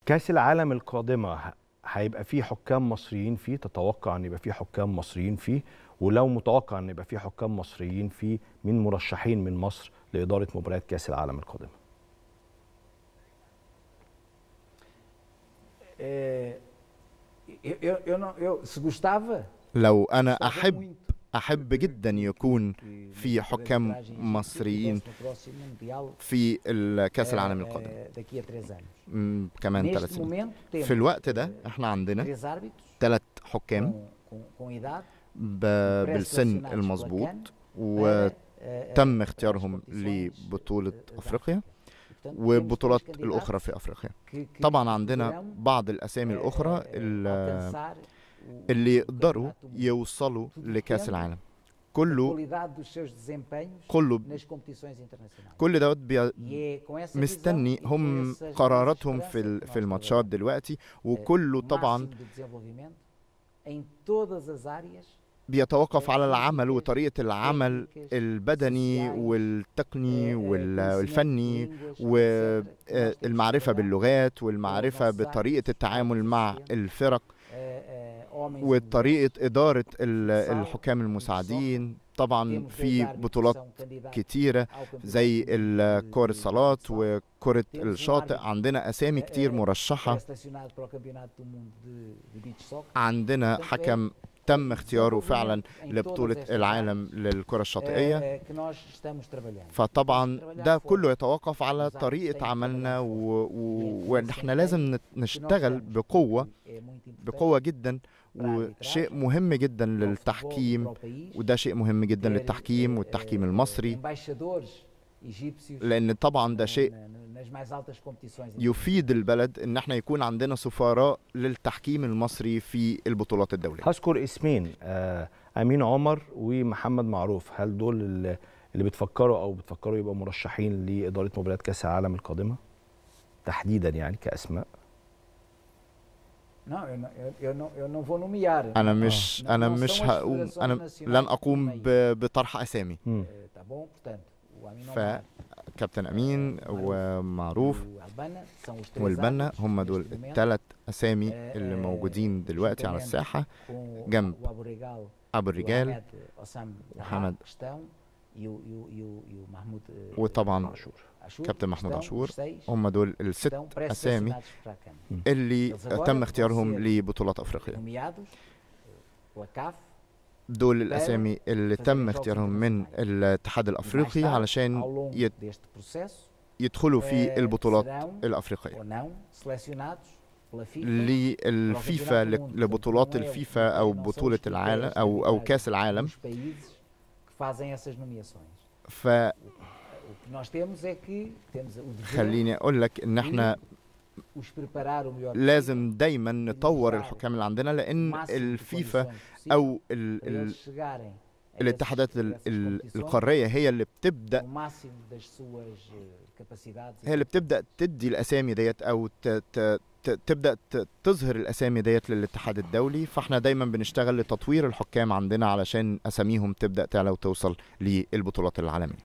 كاس العالم القادمه ه- هيبقى فيه حكام مصريين فيه تتوقع ان يبقى فيه حكام مصريين فيه ولو متوقع ان يبقى فيه حكام مصريين فيه مين مرشحين من مصر لاداره مباريات كاس العالم القادمه É, eu, eu, eu não, eu, se gostava, لو انا gostava احب muito احب جدا يكون que في nesta حكام grande viagem مصريين pudesse no próximo Mundial, في ال- كاس eh, العالم القادم eh, daqui a três anos. مم، كمان ثلاث Neste سنين momento temos في الوقت ده eh, احنا عندنا três árbitros ثلاث حكام com, com, com idade ب- بالسن pré-selecionados pela المظبوط CAN وتم para, eh, eh, اختيارهم as competições, لبطولة eh, da افريقيا Portanto, temos والبطولات três الاخرى candidatos في افريقيا que- que طبعا عندنا poderão, بعض الاسامي eh, الاخرى eh, ال- alcançar o- اللي o يقدروا campeonato mundial. يوصلوا Tudo لكاس depende العالم da كله qualidade dos seus desempenhos كله nas competições internacionais. كل دوت بي- E é com essa مستني visão e com هم essas قراراتهم esperanças في ال- que في nós الماتشات trabalhamos. دلوقتي Eh, وكله طبعا máximo de desenvolvimento em todas as áreas بيتوقف على العمل وطريقة العمل البدني والتقني eh, وال- conhecimento de والفني línguas, etc., que nós temos que والمعرفة trabalhar, باللغات والمعرفة avançar بطريقة التعامل مع الفرق eh, eh, homens e وطريقة إدارة ال- صعب الحكام المساعدين طبعا Temos في dois árbitros que بطولات são candidatos كتيرة ao campeonato زي de- ال- de- كرة de الصالات futsal. وكرة Temos um الشاطئ árbitro عندنا أسامي كتير eh, مرشحة pré-selecionado para o campeonato do mundo de, de beach soccer. عندنا Portanto, é حكم تم اختياره فعلا desenvolvimento em لبطولة todas estas العالم للكرة áreas, الشاطئية eh, eh, que nós estamos trabalhando. فطبعا Estamos a ده trabalhar كله forte. يتوقف على Os árbitros têm طريقة que عملنا trabalhar و... forte. و... E وإن esse احنا desempenho لازم نت- que nós نشتغل temos, بقوة que é muito importante بقوة جدا para a وشيء arbitragem, مهم جدا para o futebol, للتحكيم para o país, وده شيء مهم جدا ter, للتحكيم eh, والتحكيم eh, المصري embaixadores egípcios لأن طبعا ده na- شيء na- nas mais altas competições يفيد البلد ان احنا يكون عندنا سفراء للتحكيم المصري في البطولات الدولية هذكر اسمين آه امين عمر ومحمد معروف هل دول اللي اللي بتفكروا او بتفكروا يبقوا مرشحين لاداره مباريات كاس العالم القادمه تحديدا يعني كاسماء Não, eu não, eu, eu não, eu não vou nomear. انا مش não- انا não مش são as هقوم federações انا nacionais لن que اقوم nomeiam. ب- بطرح اسامي مم. Eh, Tá bom? Portanto, o Amin ف- Omar كابتن امين ومعروف e o Albana são os três والبنا árbitros هم neste دول momento, الثلاث اسامي آه، اللي آه، موجودين دلوقتي على juntamente الساحه com o- جنب o Abu Regal ابو e o الرجال Ahmed Ossam محمد. Dahab que estão e o, e o, e o, e o Mahmoud eh, وطبعا عاشور Ashur, كابتن محمود estão عاشور os seis هم دول الست estão اسامي pré-selecionados para a CAN. اللي Eles agora تم vão اختيارهم ser لبطولات افريقيا nomeados eh, pela CAF دول الاسامي اللي تم اختيارهم من الاتحاد الافريقي ao علشان longo يت- deste processo يدخلوا eh, في البطولات serão الافريقيه ou não selecionados pela FIFA للفيفا لك- لبطولات الفيفا او بطوله العالم او او كاس العالم dos países que fazem essas nomeações. فخليني O que nós temos é que temos o dever اقول لك ان احنا de os preparar o melhor لازم دايما نطور الحكام اللي عندنا لان possível, o máximo de الفيفا condições possível او ال para ال eles chegarem a الاتحادات essas- ال- a essas ال- competições القاريه هي اللي بتبدا o máximo das suas eh, capacidades e هي اللي بتبدا تدي الاسامي ديت او ت ت ت تبدا ت- تظهر الاسامي ديت للاتحاد الدولي فاحنا دايما بنشتغل لتطوير الحكام عندنا علشان اساميهم تبدا تعلى وتوصل للبطولات العالميه